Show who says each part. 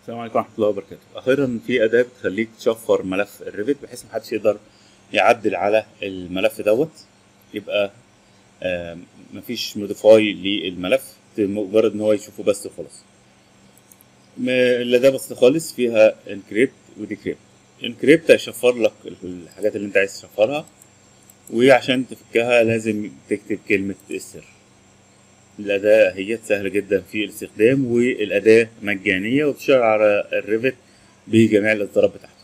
Speaker 1: السلام عليكم ورحمة الله وبركاته أخيرا في أداة بتخليك تشفر ملف الريفت بحيث محدش يقدر يعدل على الملف دوت يبقى آم، مفيش موديفاي للملف مجرد ان هو يشوفه بس وخلاص م- الأداة بسيطة خالص فيها انكريبت وديكريبت انكريبت هيشفر لك الحاجات اللي انت عايز تشفرها وعشان تفكها لازم تكتب كلمة السر الأداة هي سهلة جدا في الاستخدام والأداة مجانية وبتشتغل على الريفت بجميع الإصدارات بتاعها